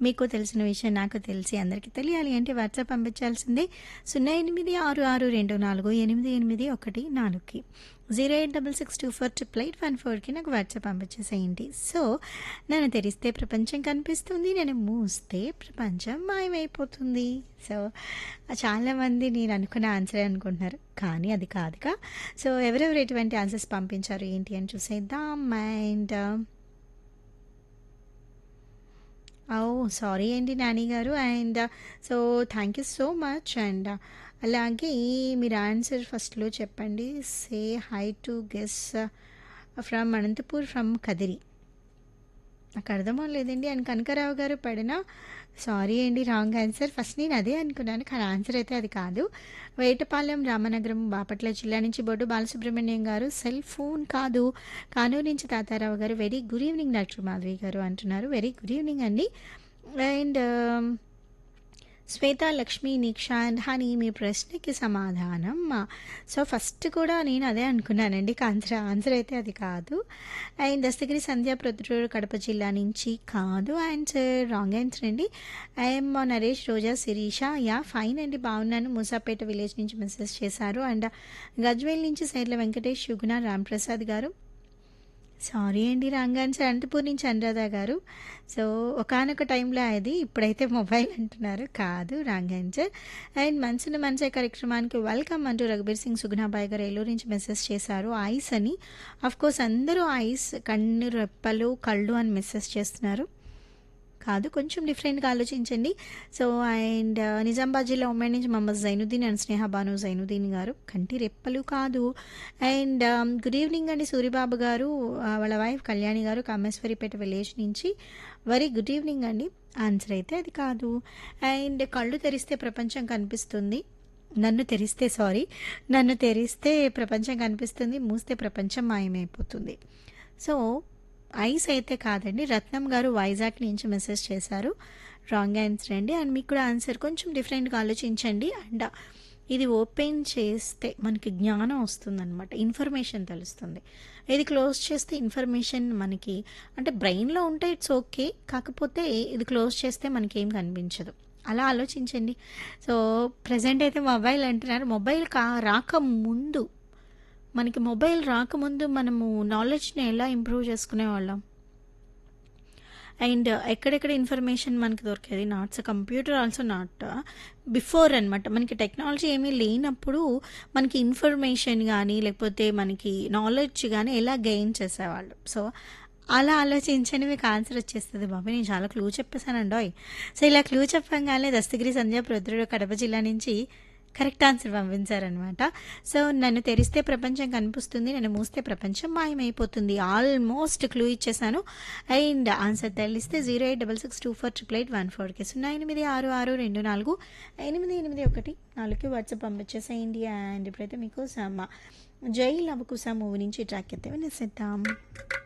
మీకు తెలిసిన విషయం నాకు తెలిసి అందరికీ తెలియాలి అంటే వాట్సాప్ పంపించాల్సిందే సున్నా ఎనిమిది ఆరు ఆరు రెండు నాలుగు ఎనిమిది ఎనిమిది ఒకటి నాలుగుకి zero eight double six two four triple eight one ఫోర్కి నాకు వాట్సాప్ పంపించేసేయండి సో నన్ను తెరిస్తే ప్రపంచం కనిపిస్తుంది నేను మూస్తే ప్రపంచం మాయమైపోతుంది సో చాలామంది నేను అనుకున్న ఆన్సరే అనుకుంటున్నారు కానీ అది కాదుగా సో ఎవరెవరు ఎటువంటి ఆన్సర్స్ పంపించారు ఏంటి అని చూసేద్దాం అండ్ ఓ సారీ అండి నాని గారు and so thank you so much and అలాగే మీరు ఆన్సర్ ఫస్ట్లో చెప్పండి say hi to guess from Anantapur from Kadiri నాకు అర్థమో లేదండి అండ్ కనకరావు గారు పడిన సారీ అండి రాంగ్ ఆన్సర్ ఫస్ట్ నేను అదే అనుకున్నాను కానీ ఆన్సర్ అయితే అది కాదు వేటపాలెం రామనగరం బాపట్ల జిల్లా నుంచి బొడ్డు బాలసుబ్రహ్మణ్యం గారు సెల్ ఫోన్ కాదు కానూరు నుంచి తాతారావు గారు very good evening doctor Madhavi గారు అంటున్నారు వెరీ గుడ్ ఈవినింగ్ అండి and Shweta Lakshmi Niksha and honey మీ ప్రశ్నకి సమాధానం సో ఫస్ట్ కూడా నేను అదే అనుకున్నానండి ఆన్సర్ ఆన్సర్ అయితే అది కాదు అండ్ దస్తగిరి సంధ్య ప్రొద్దుటూరు కడప జిల్లా నుంచి కాదు ఆన్సర్ రాంగ్ ఆన్సర్ అండి I'm Naresh Roja Sirisha yeah fine అండి బాగున్నాను మూసాపేట విలేజ్ నుంచి మెసేజ్ చేశారు అండ్ గజ్వేల్ నుంచి సైర్ల వెంకటేష్ యుగుణ రాంప్రసాద్ గారు సారీ అండి రాంగాన్ సార్ అనంతపూర్ నుంచి అనురాధ గారు సో ఒకనొక టైంలో అది ఇప్పుడైతే మొబైల్ అంటున్నారు కాదు రాంగ్ ఆన్సర్ అండ్ మనసును మనసే కార్యక్రమానికి వెల్కమ్ అంటూ రఘుబీర్ సింగ్ సుగుణాబాయ్ గారు ఏలూరు నుంచి మెసేజ్ చేశారు ఐస్ అని అఫ్ కోర్స్ అందరూ ఐస్ కన్ను రెప్పలు కళ్ళు అని మెసేజ్ చేస్తున్నారు కాదు కొంచెం డిఫరెంట్గా ఆలోచించండి సో అండ్ నిజామాబాద్ జిల్లా ఉమ్మడి నుంచి మహమ్మద్ జైనుద్దీన్ అండ్ స్నేహ బాను జైనుద్దీన్ గారు కంటి రెప్పలు కాదు అండ్ గుడ్ ఈవినింగ్ అండి సూరిబాబు గారు వాళ్ళ వైఫ్ కళ్యాణి గారు కామేశ్వరిపేట విలేజ్ నుంచి వెరీ గుడ్ ఈవినింగ్ అండి ఆన్సర్ అయితే అది కాదు అండ్ కళ్ళు తెరిస్తే ప్రపంచం కనిపిస్తుంది నన్ను తెరిస్తే సారీ నన్ను తెరిస్తే ప్రపంచం కనిపిస్తుంది మూస్తే ప్రపంచం మాయమైపోతుంది సో ఐస్ అయితే కాదండి రత్నం గారు వైజాగ్ నుంచి మెసేజ్ చేశారు రాంగ్ ఆన్సర్ అండి అండ్ మీకు కూడా ఆన్సర్ కొంచెం డిఫరెంట్గా ఆలోచించండి అండ్ ఇది ఓపెన్ చేస్తే మనకి జ్ఞానం వస్తుందన్నమాట ఇన్ఫర్మేషన్ తెలుస్తుంది ఇది క్లోజ్ చేస్తే ఇన్ఫర్మేషన్ మనకి అంటే బ్రెయిన్లో ఉంటే ఇట్స్ ఓకే కాకపోతే ఇది క్లోజ్ చేస్తే మనకి ఏం కనిపించదు అలా ఆలోచించండి సో ప్రజెంట్ అయితే మొబైల్ అంటున్నారు మొబైల్ కా రాకముందు మనకి మొబైల్ రాకముందు మనము నాలెడ్జ్ని ఎలా ఇంప్రూవ్ చేసుకునేవాళ్ళం అండ్ ఎక్కడెక్కడ ఇన్ఫర్మేషన్ మనకి దొరికేది నాట్స్ కంప్యూటర్ ఆల్సో నాట్ బిఫోర్ అనమాట మనకి టెక్నాలజీ ఏమీ లేనప్పుడు మనకి ఇన్ఫర్మేషన్ కానీ లేకపోతే మనకి నాలెడ్జ్ కానీ ఎలా గెయిన్ చేసేవాళ్ళు సో అలా ఆలోచించండి మీకు ఆన్సర్ వచ్చేస్తుంది బాబు నేను చాలా క్లూ చెప్పేశానండోయ్ సో ఇలా క్లూ చెప్పంగానే దస్తగిరి సంధ్య ప్రొద్దుడు కడప జిల్లా నుంచి కరెక్ట్ ఆన్సర్ పంపించారనమాట సో నన్ను తెరిస్తే ప్రపంచం కనిపిస్తుంది నన్ను మూస్తే ప్రపంచం మాయమైపోతుంది ఆల్మోస్ట్ క్లూ ఇచ్చేసాను అండ్ ఆన్సర్ తెలిస్తే zero eight double six two four triple eight one ఫోర్కి సున్నా ఎనిమిది ఆరు ఆరు రెండు నాలుగు ఎనిమిది ఎనిమిది ఒకటి నాలుగుకి వాట్సాప్ పంపించేసేయండి అండ్ ఇప్పుడైతే మీకు సమ జై లవకుశ మూవీ నుంచి ట్రాక్ అయితే వినేసేద్దాం